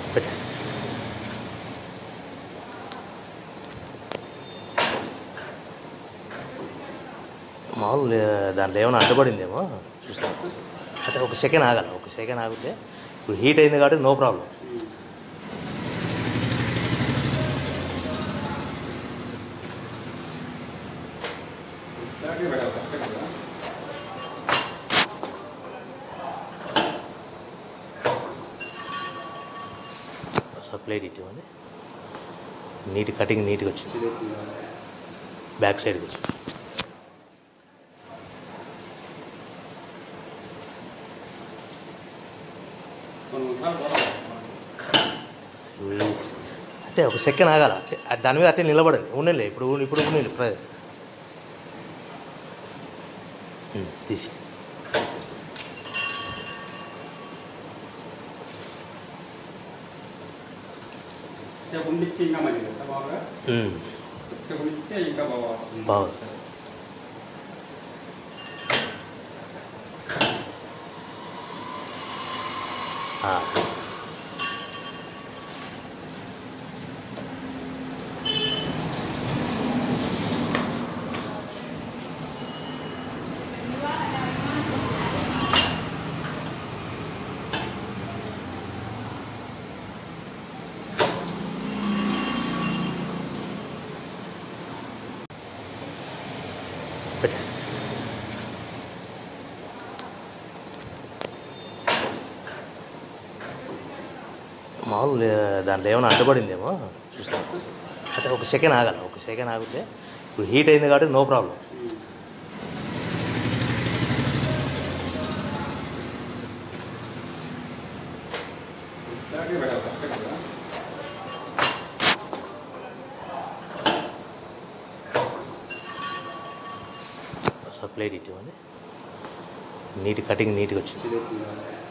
పెట్టా మామూలు దాంట్లో ఏమైనా అడ్డపడిందేమో చూస్తాం అంటే ఒక సెకండ్ ఆగాలి ఒక సెకండ్ ఆగితే ఇప్పుడు హీట్ అయింది కాబట్టి నో ప్రాబ్లం సప్లై ఇవ్వండి నీట్ కటింగ్ నీట్గా వచ్చింది బ్యాక్ సైడ్కి వచ్చింది ఉమ్. అంటే ఒక సెకండ్ ఆగాల అంటే అది దాని మీద అట్టే నిలబడండి ఉండలే ఇప్పుడు ఇప్పుడు ఉండండి ప్ర ఉమ్, తీసి సేపు ఉండిచ్చి ఇంకా మంచిది కదా బాగా ఉమ్, సేపు ఉండిస్తే ఇంకా బాగా బాగుంది ఆ. పెట్టా మామూలు దాంట్లో ఏమైనా అడ్డపడిందేమో చూస్తాం అంటే ఒక సెకండ్ ఆగాలి ఒక సెకండ్ ఆగితే ఇప్పుడు హీట్ అయింది కాబట్టి నో ప్రాబ్లం సప్లై ఇవ్వండి నీట్ కటింగ్ నీట్గా వచ్చింది